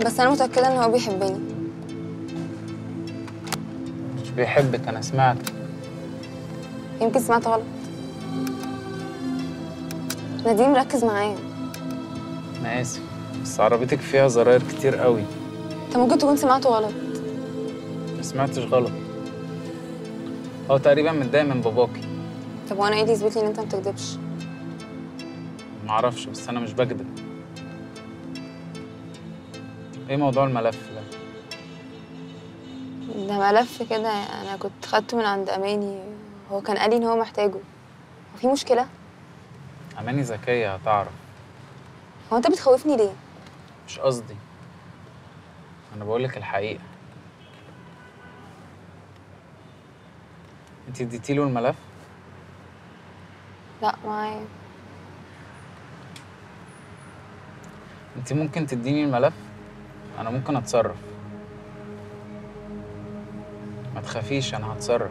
بس انا متاكده ان هو بيحبني مش بيحبك انا سمعت يمكن سمعت غلط نديم ركز معايا انا اسف بس عربيتك فيها زراير كتير قوي انت ممكن تكون سمعته غلط ما سمعتش غلط هو تقريبا متضايق من باباكي طب وانا ايه اللي يثبت لي ان انت ما بتكدبش معرفش بس انا مش بكذب ايه موضوع الملف ده ده ملف كده انا كنت خدته من عند اماني هو كان قال لي ان هو محتاجه هو في مشكله اماني ذكيه هتعرف هو انت بتخوفني ليه مش قصدي انا بقولك الحقيقه انت اديتيله الملف لا معايا انت ممكن تديني الملف انا ممكن اتصرف ما تخافيش انا هتصرف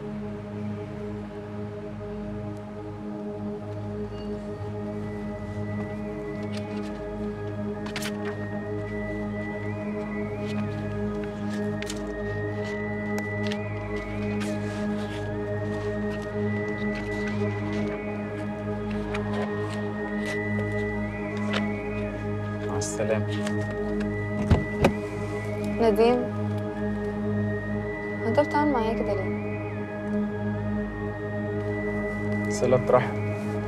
مع السلامه نديم هو انت بتعمل معايا كده ليه صلة رحم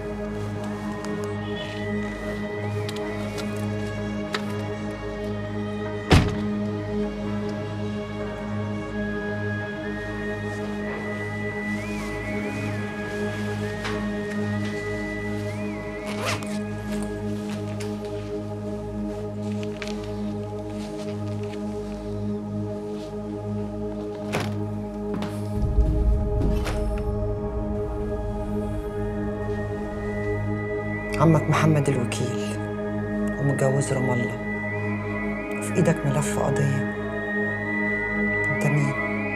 عمك محمد الوكيل ومتجوز رام الله وفي ايدك ملف قضية انت مين؟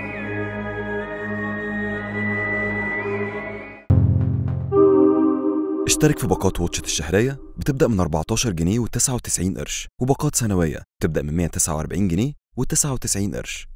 اشترك في باقات واتشت الشهرية بتبدأ من 14 جنيه و99 قرش وباقات سنوية بتبدأ من 149 جنيه و99 قرش